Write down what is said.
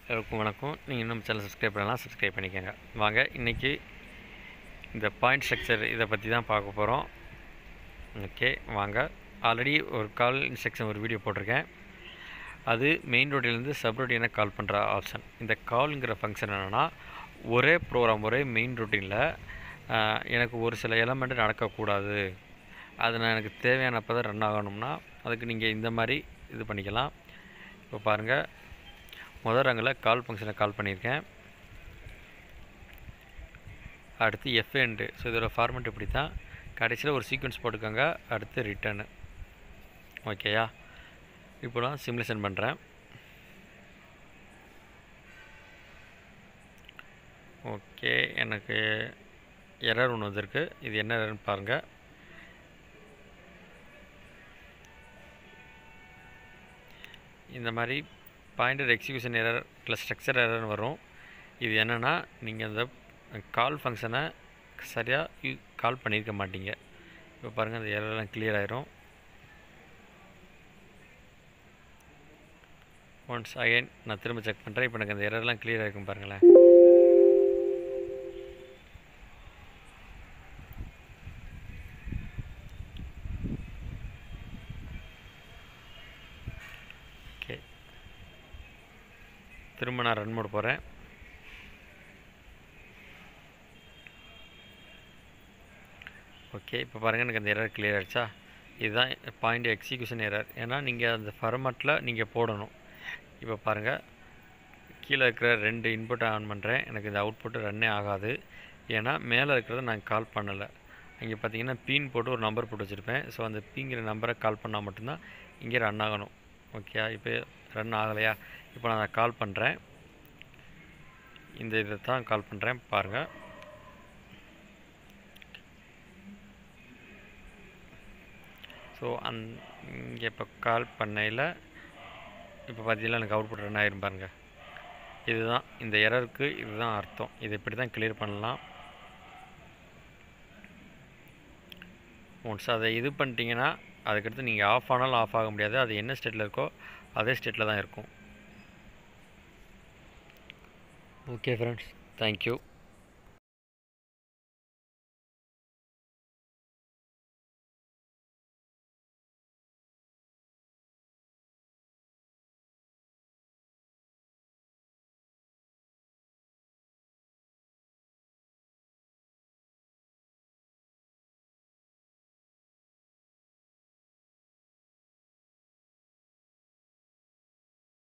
எல்லாருக்கும் வணக்கம் நீங்கள் இன்னும் சேனல் சப்ஸ்கிரைப் பண்ணலாம் சப்ஸ்கிரைப் பண்ணிக்கோங்க வாங்க இன்றைக்கி இந்த பாயிண்ட் ஸ்ட்ரக்சர் இதை பற்றி தான் பார்க்க போகிறோம் ஓகே வாங்க ஆல்ரெடி ஒரு கால் இன்ஸ்ட்ரக்ஷன் ஒரு வீடியோ போட்டிருக்கேன் அது மெயின் ரோட்டிலேருந்து சப் ரொட்டீனை கால் பண்ணுற ஆப்ஷன் இந்த கால்ங்கிற ஃபங்க்ஷன் என்னென்னா ஒரே ப்ரோக்ராம் ஒரே மெயின் ரொட்டீனில் எனக்கு ஒரு சில எலமெண்ட் நடக்கக்கூடாது அது நான் எனக்கு தேவையானப்போ தான் ரன் ஆகணும்னா அதுக்கு நீங்கள் இந்த மாதிரி இது பண்ணிக்கலாம் இப்போ பாருங்கள் முதல் ரங்கில் கால் ஃபங்க்ஷனை கால் பண்ணியிருக்கேன் அடுத்து எஃப்எண்டு ஸோ இதோட ஃபார்மெட் இப்படி தான் கடைசியில் ஒரு சீக்வன்ஸ் போட்டுக்கோங்க அடுத்து ரிட்டர்னு ஓகேயா இப்போ நான் சிமுலேஷன் பண்ணுறேன் ஓகே எனக்கு எரர் ஒன்று வந்திருக்கு இது என்ன எரர்னு பாருங்கள் இந்த மாதிரி pointer execution error plus structure எரர்னு வரும் இது என்னென்னா நீங்கள் அந்த கால் ஃபங்க்ஷனை சரியாக யூ கால் பண்ணியிருக்க மாட்டீங்க இப்போ பாருங்கள் அந்த எரர்லாம் கிளியர் ஆயிரும் ஒன்ஸ் அகைன் நான் திரும்ப செக் பண்ணுறேன் இப்போ எனக்கு அந்த எரர்லாம் கிளியர் ஆகிருக்கும் பாருங்களேன் ஓகே திரும்ப நான் ரன் மோட் போகிறேன் ஓகே இப்போ பாருங்கள் எனக்கு அந்த எரர் கிளியர் ஆகிடுச்சா இதுதான் பாயிண்ட் எக்ஸிக்யூஷன் எரர் ஏன்னா நீங்கள் அந்த ஃபார்மேட்டில் நீங்கள் போடணும் இப்போ பாருங்கள் கீழே இருக்கிற ரெண்டு இன்புட்டை ஆன் பண்ணுறேன் எனக்கு இந்த அவுட்புட்டு ரன்னே ஆகாது ஏன்னா மேலே இருக்கிறத நான் கால் பண்ணலை இங்கே பார்த்தீங்கன்னா பீன் போட்டு ஒரு நம்பர் போட்டு வச்சுருப்பேன் ஸோ அந்த பீங்கிற நம்பரை கால் பண்ணால் மட்டும்தான் இங்கே ரன் ஆகணும் ஓகே இப்போ ரன் ஆகலையா இப்போ நான் அதை கால் பண்ணுறேன் இந்த இதை தான் கால் பண்ணுறேன் பாருங்கள் ஸோ அந் இங்கே இப்போ கால் பண்ணையில் இப்போ பார்த்தீங்கன்னா எனக்கு அவுட்புட் ரன் ஆயிரும் பாருங்கள் இதுதான் இந்த எரருக்கு இதுதான் அர்த்தம் இது இப்படி தான் கிளியர் பண்ணலாம் ஒன்ஸ் அதை இது பண்ணிட்டீங்கன்னா அதுக்கடுத்து நீங்கள் ஆஃப் ஆனாலும் ஆஃப் ஆக முடியாது அது என்ன ஸ்டேட்டில் இருக்கோ அதே ஸ்டேட்டில் தான் இருக்கும் ஓகே ஃப்ரெண்ட்ஸ் தேங்க்யூ